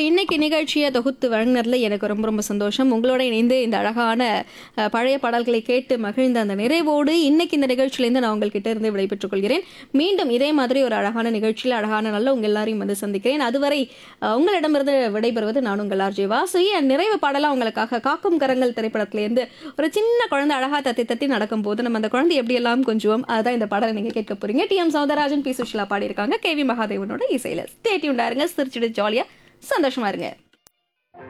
இன்னைக்கு நிகழ்ச்சியை தொகுத்து வழங்கினதுல எனக்கு ரொம்ப ரொம்ப சந்தோஷம் உங்களோட இணைந்து இந்த அழகான அஹ், பழைய பாடல்களை கேட்டு மகிழ்ந்த அந்த நிறைவோடு இன்னைக்கு இந்த நிகழ்ச்சியிலேருந்து நான் உங்கள்கிட்ட இருந்து விடைபெற்றுக் கொள்கிறேன் மீண்டும் இதே மாதிரி ஒரு அழகான நிகழ்ச்சியில் அழகான நல்ல உங்க எல்லாரையும் வந்து சந்திக்கிறேன் அதுவரை அஹ், உங்களிடமிருந்து விடைபெறுவது நான் உங்கள் ஆர்ஜே வாசுகி என் நிறைவு பாடலாம் உங்களுக்காக காக்கும் கரங்கள் திரைப்படத்திலேருந்து ஒரு சின்ன குழந்தை அழகா தத்தி தத்தி நடக்கும்போது நம்ம அந்த குழந்தை எப்படி எல்லாம் கொஞ்சுவோம் அதுதான் இந்த பாடலை நீங்க கேட்க போறீங்க T M Soundararajan P Susheela பாடியிருக்காங்க கே வி மகாதேவனோட இசையில ஸ்டேட்யூண்டா இருங்க சிரிச்சுட்டு ஜாலியா சந்தோஷமா இருங்க